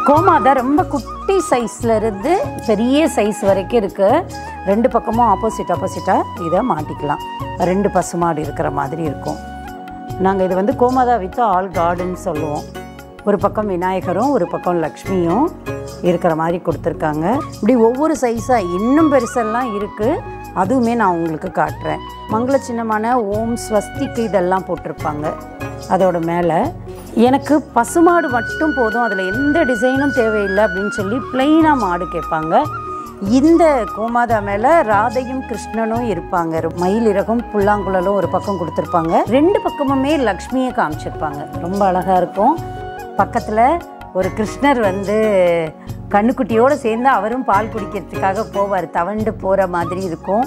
கோமாதா ரொம்ப குட்டி சைஸ்ல இருந்து பெரிய சைஸ் வரைக்கும் இருக்கு ரெண்டு பக்கமும் ஆப்போசிட் ஆப்போசிட்டாக இதை மாட்டிக்கலாம் ரெண்டு பசுமாடு இருக்கிற மாதிரி இருக்கும் நாங்கள் இது வந்து கோமாதா வித் ஆல் கார்டன் சொல்லுவோம் ஒரு பக்கம் விநாயகரும் ஒரு பக்கம் லக்ஷ்மியும் இருக்கிற மாதிரி கொடுத்துருக்காங்க இப்படி ஒவ்வொரு சைஸாக இன்னும் பெருசெல்லாம் இருக்குது அதுவுமே நான் உங்களுக்கு காட்டுறேன் மங்கள சின்னமான ஓம் ஸ்வஸ்திக்கு இதெல்லாம் போட்டிருப்பாங்க அதோட மேலே எனக்கு பசுமாடு மட்டும் போதும் அதில் எந்த டிசைனும் தேவையில்லை அப்படின்னு சொல்லி பிளெயினாக மாடு கேட்பாங்க இந்த கோமாதா மேலே ராதையும் கிருஷ்ணனும் இருப்பாங்க மயில் இறகும் புல்லாங்குழலும் ஒரு பக்கம் கொடுத்துருப்பாங்க ரெண்டு பக்கமுமே லக்ஷ்மியை காமிச்சிருப்பாங்க ரொம்ப அழகாக இருக்கும் பக்கத்தில் ஒரு கிருஷ்ணர் வந்து கண்ணுக்குட்டியோடு சேர்ந்து அவரும் பால் குடிக்கிறதுக்காக போவார் தவண்டு போகிற மாதிரி இருக்கும்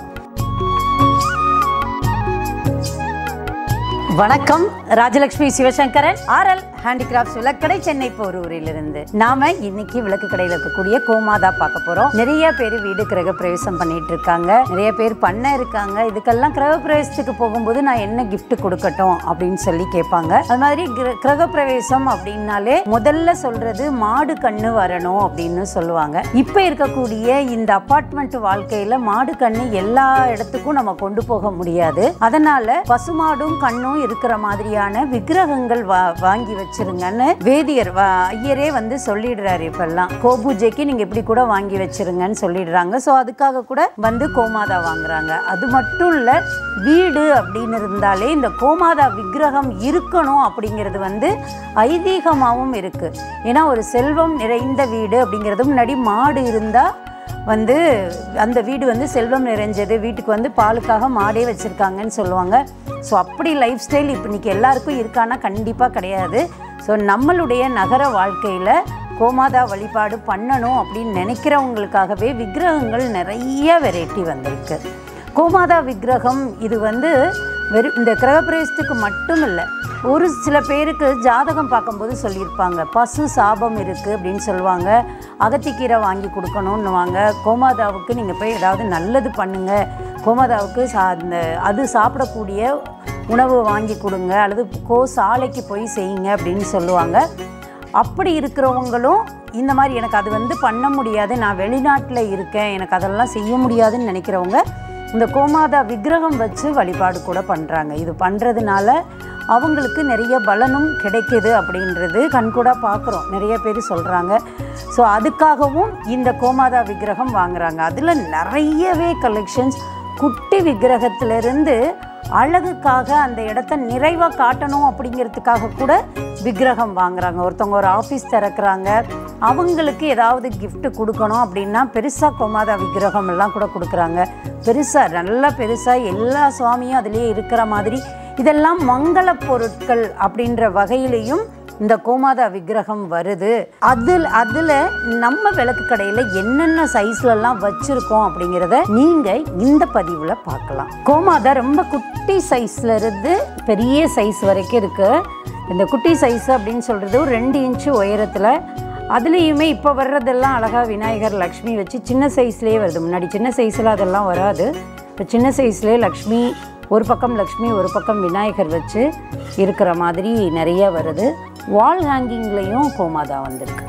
வணக்கம் ராஜலட்சுமி சிவசங்கரன் ஆர்எல் ஹேண்டிகிராஃப்ட்ஸ் விளக்கடை சென்னை போரூரிலிருந்து நாம இன்னைக்கு விளக்கு கடையில் இருக்கக்கூடிய கோமாதா பார்க்க போறோம் நிறைய பேர் வீடு கிரக பிரவேசம் பண்ணிட்டு இருக்காங்க நிறைய பேர் பண்ண இருக்காங்க இதுக்கெல்லாம் கிரக பிரவேசத்துக்கு போகும்போது நான் என்ன gift கொடுக்கட்டும் அப்படின்னு சொல்லி கேட்பாங்க அது மாதிரி கிர- கிரக பிரவேசம் அப்படின்னாலே முதல்ல சொல்றது மாடு கண்ணு வரணும் அப்படின்னு சொல்லுவாங்க இப்ப இருக்கக்கூடிய இந்த அபார்ட்மெண்ட் வாழ்க்கையில மாடு கண்ணு எல்லா இடத்துக்கும் நம்ம கொண்டு போக முடியாது அதனால பசுமாடும் கண்ணும் இருக்கிற மாதிரியான விக்கிரகங்கள் வா- வாங்கி வச்சிருங்கன்னு வேதியர் வா- ஐயரே வந்து சொல்லிடுறாரு இப்பெல்லாம் கோபூஜைக்கு நீங்க இப்படி கூட வாங்கி வச்சிருங்கன்னு சொல்லிடுறாங்க ஸோ அதுக்காக கூட வந்து கோமாதா வாங்குறாங்க அது மட்டும் இல்ல வீடு அப்படின்னு இருந்தாலே இந்த கோமாதா விக்கிரகம் இருக்கணும் அப்படிங்கிறது வந்து ஐதீகமாகவும் இருக்கு ஏன்னா ஒரு செல்வம் நிறைந்த வீடு அப்படிங்கிறது முன்னாடி மாடு இருந்தா வந்து அந்த வீடு வந்து செல்வம் நிறைஞ்சது வீட்டுக்கு வந்து பாலுக்காக மாடே வச்சுருக்காங்கன்னு சொல்லுவாங்க ஸோ அப்படி லைஃப் ஸ்டைல் இப்போ இன்னைக்கு எல்லாருக்கும் இருக்கான்னா கண்டிப்பாக கிடையாது ஸோ நம்மளுடைய நகர வாழ்க்கையில் கோமாதா வழிபாடு பண்ணணும் அப்படின்னு நினைக்கிறவங்களுக்காகவே விக்கிரகங்கள் நிறைய வெரைட்டி வந்திருக்கு கோமாதா விக்கிரகம் இது வந்து வெறும் இந்த கிரகப்பிரவேசத்துக்கு மட்டும் இல்லை ஒரு சில பேருக்கு ஜாதகம் பார்க்கும்போது சொல்லியிருப்பாங்க பசு சாபம் இருக்குது அப்படின்னு சொல்லுவாங்க அகத்திக்கீரை வாங்கி கொடுக்கணுன்னுவாங்க கோமாதாவுக்கு நீங்கள் போய் ஏதாவது நல்லது பண்ணுங்க கோமாதாவுக்கு சா அந்த அது சாப்பிடக்கூடிய உணவு வாங்கி கொடுங்க அல்லது கோ சாலைக்கு போய் செய்யுங்க அப்படின்னு சொல்லுவாங்க அப்படி இருக்கிறவங்களும் இந்த மாதிரி எனக்கு அது வந்து பண்ண முடியாது நான் வெளிநாட்டில் இருக்கேன் எனக்கு அதெல்லாம் செய்ய முடியாதுன்னு நினைக்கிறவங்க இந்த கோமாதா விக்கிரகம் வச்சு வழிபாடு கூட பண்ணுறாங்க இது பண்ணுறதுனால அவங்களுக்கு நிறைய பலனும் கிடைக்குது அப்படின்றது கண்கூடா பார்க்குறோம் நிறைய பேர் சொல்கிறாங்க ஸோ அதுக்காகவும் இந்த கோமாதா விக்கிரகம் வாங்குறாங்க அதில் நிறையவே கலெக்ஷன்ஸ் குட்டி விக்கிரகத்திலிருந்து அழகுக்காக அந்த இடத்த நிறைவாக காட்டணும் அப்படிங்கிறதுக்காக கூட விக்கிரகம் வாங்குறாங்க ஒருத்தவங்க ஒரு ஆஃபீஸ் திறக்கிறாங்க அவங்களுக்கு ஏதாவது gift கொடுக்கணும் அப்படின்னா பெருசாக கோமாதா விக்கிரகம் எல்லாம் கூட கொடுக்குறாங்க பெருசாக நல்லா பெருசாக எல்லா சுவாமியும் அதிலே இருக்கிற மாதிரி இதெல்லாம் மங்கள பொருட்கள் அப்படின்ற வகையிலையும் இந்த கோமாதா விக்கிரகம் வருது அதில் அதில் நம்ம விளக்கு கடையில் என்னென்ன சைஸ்லலாம் வச்சுருக்கோம் அப்படிங்கிறத நீங்கள் இந்த பதிவில் பார்க்கலாம் கோமாதா ரொம்ப குட்டி சைஸ்ல இருந்து பெரிய சைஸ் வரைக்கும் இருக்குது இந்த குட்டி சைஸ் அப்படின்னு சொல்கிறது ஒரு ரெண்டு இன்ச்சு உயரத்தில் அதுலேயுமே இப்போ வர்றதெல்லாம் அழகாக விநாயகர் லக்ஷ்மி வச்சு சின்ன சைஸ்லேயே வருது முன்னாடி சின்ன சைஸில் அதெல்லாம் வராது இப்போ சின்ன சைஸ்லேயே லக்ஷ்மி ஒரு பக்கம் லக்ஷ்மி ஒரு பக்கம் விநாயகர் வச்சு இருக்கிற மாதிரி நிறைய வருது வால் ஹேங்கிங்லேயும் கோமாதா வந்திருக்கு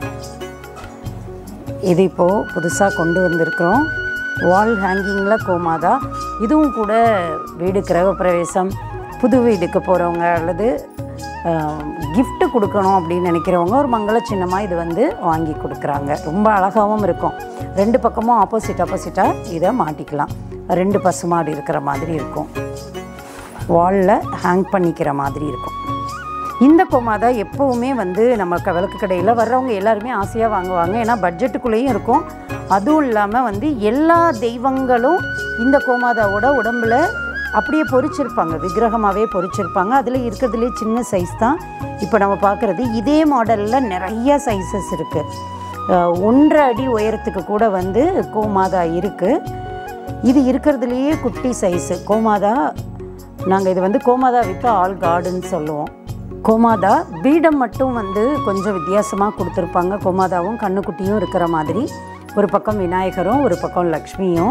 இது இப்போது புதுசாக கொண்டு வந்திருக்கிறோம் வால் ஹேங்கிங்கில் கோமாதா இதுவும் கூட வீடு கிரகப்பிரவேசம் புது வீடுக்கு போகிறவங்க அல்லது gift கொடுக்கணும் அப்படின்னு நினைக்கிறவங்க ஒரு மங்கள சின்னமாக இது வந்து வாங்கி கொடுக்குறாங்க ரொம்ப அழகாகவும் இருக்கும் ரெண்டு பக்கமும் ஆப்போசிட் ஆப்போசிட்டாக இதை மாட்டிக்கலாம் ரெண்டு பசுமாடு இருக்கிற மாதிரி இருக்கும் வாலில் ஹேங் பண்ணிக்கிற மாதிரி இருக்கும் இந்த கோமாதா எப்போவுமே வந்து நம்ம க- விளக்கு கடையில் வர்றவங்க எல்லாருமே ஆசையாக வாங்குவாங்க ஏன்னா பட்ஜெட்டுக்குள்ளேயும் இருக்கும் அதுவும் இல்லாமல் வந்து எல்லா தெய்வங்களும் இந்த கோமாதாவோட உடம்புல அப்படியே பொறிச்சிருப்பாங்க விக்கிரகமாகவே பொறிச்சிருப்பாங்க அதில் இருக்கிறதுலே சின்ன சைஸ் தான் இப்போ நம்ம பார்க்குறது இதே மாடலில் நிறைய சைஸஸ் இருக்குது ஒன்றரை அடி உயரத்துக்கு கூட வந்து கோமாதா இருக்குது இது இருக்கிறதுலையே குட்டி சைஸு கோமாதா நாங்கள் இது வந்து கோமாதா வித் ஆல் கார்டன் சொல்லுவோம் கோமாதா பீடம் மட்டும் வந்து கொஞ்சம் வித்தியாசமாக கொடுத்துருப்பாங்க கோமாதாவும் கண்ணுக்குட்டியும் இருக்கிற மாதிரி ஒரு பக்கம் விநாயகரும் ஒரு பக்கம் லக்ஷ்மியும்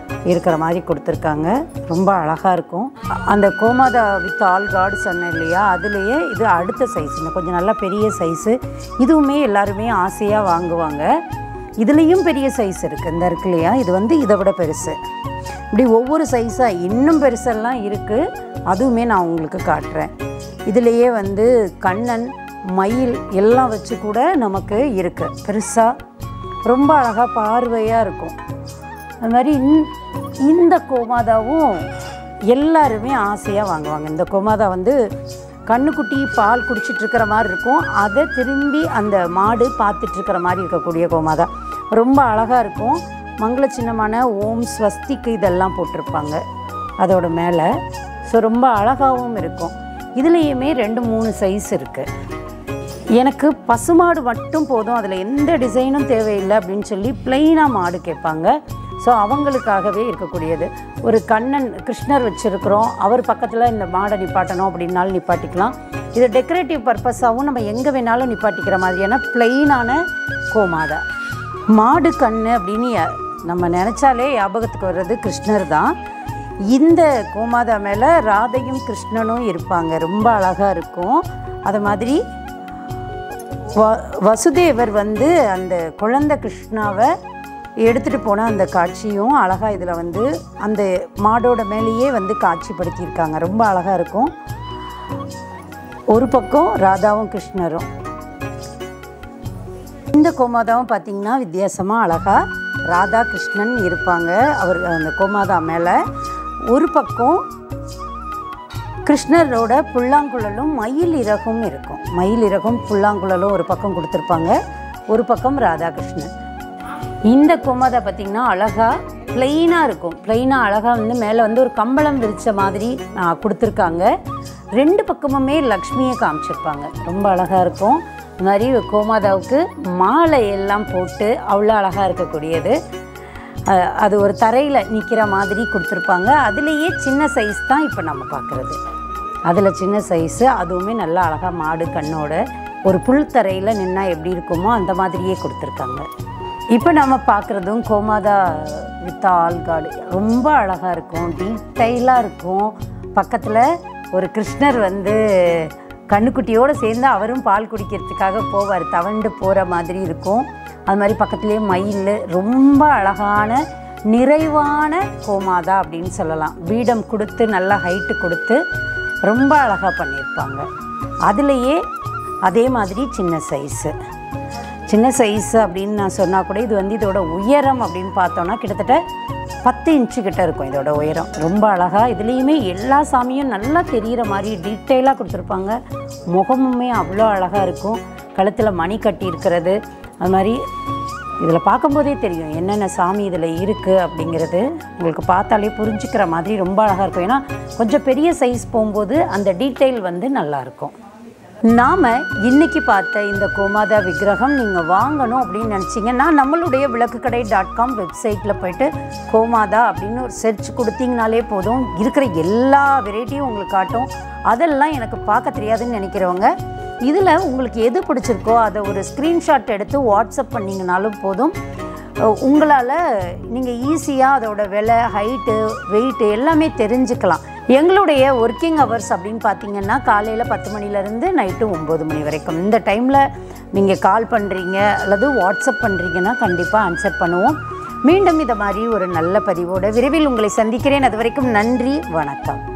இருக்கிற மாதிரி கொடுத்துருக்காங்க ரொம்ப அழகாக இருக்கும் அ- அந்த கோமாதா வித் ஆல் கார்டு சொன்னேன் இல்லையா அதுலேயே இது அடுத்த சைஸ் இன்னும் கொஞ்சம் நல்லா பெரிய சைஸு இதுவுமே எல்லாருமே ஆசையாக வாங்குவாங்க இதுலேயும் பெரிய சைஸ் இருக்குது இந்த இருக்கு இல்லையா இது வந்து இதை விட பெருசு இப்படி ஒவ்வொரு சைஸாக இன்னும் பெருசெல்லாம் இருக்குது அதுவுமே நான் உங்களுக்கு காட்டுறேன் இதுலேயே வந்து கண்ணன் மயில் எல்லாம் வச்சு கூட நமக்கு இருக்குது பெருசாக ரொம்ப அழகாக பார்வையாக இருக்கும் அது மாதிரி இந்- இந்த கோமாதாவும் எல்லாருமே ஆசையாக வாங்குவாங்க இந்த கோமாதா வந்து கண்ணுக்குட்டி பால் குடிச்சிட்டு இருக்கிற மாதிரி இருக்கும் அதை திரும்பி அந்த மாடு பார்த்துட்டு இருக்கிற மாதிரி இருக்கக்கூடிய கோமாதா ரொம்ப அழகாக இருக்கும் மங்கள சின்னமான ஓம் ஸ்வஸ்திக்கு இதெல்லாம் போட்டிருப்பாங்க அதோட மேலே ஸோ ரொம்ப அழகாகவும் இருக்கும் இதுலேயுமே ரெண்டு மூணு சைஸ் இருக்குது எனக்கு பசுமாடு மட்டும் போதும் அதில் எந்த டிசைனும் தேவையில்லை அப்படின்னு சொல்லி பிளெயினாக மாடு கேட்பாங்க ஸோ அவங்களுக்காகவே இருக்கக்கூடியது ஒரு கண்ணன் கிருஷ்ணர் வச்சுருக்கிறோம் அவர் பக்கத்தில் இந்த மாடை நிப்பாட்டணும் அப்படின்னாலும் நிப்பாட்டிக்கலாம் இது டெக்கரேட்டிவ் பர்பஸாகவும் நம்ம எங்கே வேணாலும் நிப்பாட்டிக்கிற மாதிரியான பிளெயினான கோமாதா மாடு கண்ணு அப்படின்னு ய- நம்ம நினச்சாலே ஞாபகத்துக்கு வர்றது கிருஷ்ணர் தான் இந்த கோமாதா மேலே ராதையும் கிருஷ்ணனும் இருப்பாங்க ரொம்ப அழகாக இருக்கும் அது மாதிரி வ வசுதேவர் வந்து அந்த குழந்தை கிருஷ்ணாவை எடுத்துகிட்டு போன அந்த காட்சியும் அழகாக இதில் வந்து அந்த மாடோட மேலேயே வந்து காட்சிப்படுத்தியிருக்காங்க ரொம்ப அழகாக இருக்கும் ஒரு பக்கம் ராதாவும் கிருஷ்ணரும் இந்த கோமாதாவும் பார்த்தீங்கன்னா வித்தியாசமாக அழகாக ராதா கிருஷ்ணன் இருப்பாங்க அவர் அந்த கோமாதா மேலே ஒரு பக்கம் கிருஷ்ணரோட புல்லாங்குழலும் மயில் இறகும் இருக்கும் மயில் இறகும் புல்லாங்குழலும் ஒரு பக்கம் கொடுத்துருப்பாங்க ஒரு பக்கம் ராதாகிருஷ்ணன் இந்த கோமாதா பார்த்திங்கன்னா அழகாக ப்ளெயினாக இருக்கும் ப்ளெயினாக அழகாக வந்து மேலே வந்து ஒரு கம்பளம் விரித்த மாதிரி ஆ, கொடுத்துருக்காங்க ரெண்டு பக்கமுமே லக்ஷ்மியை காமிச்சிருப்பாங்க ரொம்ப அழகாக இருக்கும் இந்த மாதிரி கோமாதாவுக்கு மாலை எல்லாம் போட்டு அவ்வளோ அழகாக இருக்கக்கூடியது அஹ், அது ஒரு தரையில் நிற்கிற மாதிரி கொடுத்துருப்பாங்க அதுலேயே சின்ன சைஸ் தான் இப்போ நம்ம பார்க்குறது அதில் சின்ன சைஸு அதுவுமே நல்லா அழகாக மாடு கண்ணோட ஒரு புல் தரையில் நின்னா எப்படி இருக்குமோ அந்த மாதிரியே கொடுத்துருக்காங்க இப்போ நம்ம பார்க்குறதும் கோமாதா வித் ஆல்காடு ரொம்ப அழகாக இருக்கும் டீட்டெயிலாக இருக்கும் பக்கத்தில் ஒரு கிருஷ்ணர் வந்து கண்ணுக்குட்டியோடு சேர்ந்து அவரும் பால் குடிக்கிறதுக்காக போவார் தவண்டு போகிற மாதிரி இருக்கும் அது மாதிரி பக்கத்துலேயே மயில் ரொம்ப அழகான நிறைவான கோமாதா அப்படின்னு சொல்லலாம் பீடம் கொடுத்து நல்லா ஹைட்டு கொடுத்து ரொம்ப அழகாக பண்ணியிருப்பாங்க அதுலேயே அதே மாதிரி சின்ன சைஸு சின்ன சைஸ் அப்படின்னு நான் சொன்னால் கூட இது வந்து இதோட உயரம் அப்படின்னு பார்த்தோன்னா கிட்டத்தட்ட பத்து இன்ச்சு கிட்ட இருக்கும் இதோட உயரம் ரொம்ப அழகாக இதுலேயுமே எல்லா சாமியும் நல்லா தெரிகிற மாதிரி டீட்டெயிலாக கொடுத்துருப்பாங்க முகமுமே அவ்வளோ அழகாக இருக்கும் கழுத்தில் மணி கட்டி இருக்கிறது அது மாதிரி இதில் பார்க்கும்போதே தெரியும் என்னென்ன சாமி இதில் இருக்குது அப்படிங்கிறது உங்களுக்கு பார்த்தாலே புரிஞ்சுக்கிற மாதிரி ரொம்ப அழகாக இருக்கும் ஏன்னா கொஞ்சம் பெரிய சைஸ் போகும்போது அந்த டீட்டெயில் வந்து நல்லாயிருக்கும் நாம் இன்னைக்கு பார்த்த இந்த கோமாதா விக்கிரகம் நீங்கள் வாங்கணும் அப்படின்னு நினச்சிங்கன்னா நம்மளுடைய விளக்குக்கடை டாட் காம் வெப்சைட்டில் போயிட்டு கோமாதா அப்படின்னு ஒரு சர்ச் கொடுத்தீங்கனாலே போதும் இருக்கிற எல்லா வெரைட்டியும் உங்களுக்கு காட்டும் அதெல்லாம் எனக்கு பார்க்க தெரியாதுன்னு நினைக்கிறவங்க இதில் உங்களுக்கு எது பிடிச்சிருக்கோ அதை ஒரு ஸ்க்ரீன்ஷாட் எடுத்து வாட்ஸ்அப் பண்ணிங்கனாலும் போதும் உங்களால் நீங்கள் ஈஸியாக அதோட விலை ஹைட்டு வெயிட்டு எல்லாமே தெரிஞ்சுக்கலாம் எங்களுடைய ஒர்க்கிங் ஹவர்ஸ் அப்படின்னு பார்த்தீங்கன்னா காலையில் பத்து மணிலேருந்து நைட்டு ஒம்பது மணி வரைக்கும் இந்த டைமில் நீங்கள் கால் பண்ணுறீங்க அல்லது வாட்ஸ்அப் பண்ணுறீங்கன்னா கண்டிப்பாக ஆன்சர் பண்ணுவோம் மீண்டும் இதை மாதிரி ஒரு நல்ல பதிவோட விரைவில் உங்களை சந்திக்கிறேன் அது வரைக்கும் நன்றி வணக்கம்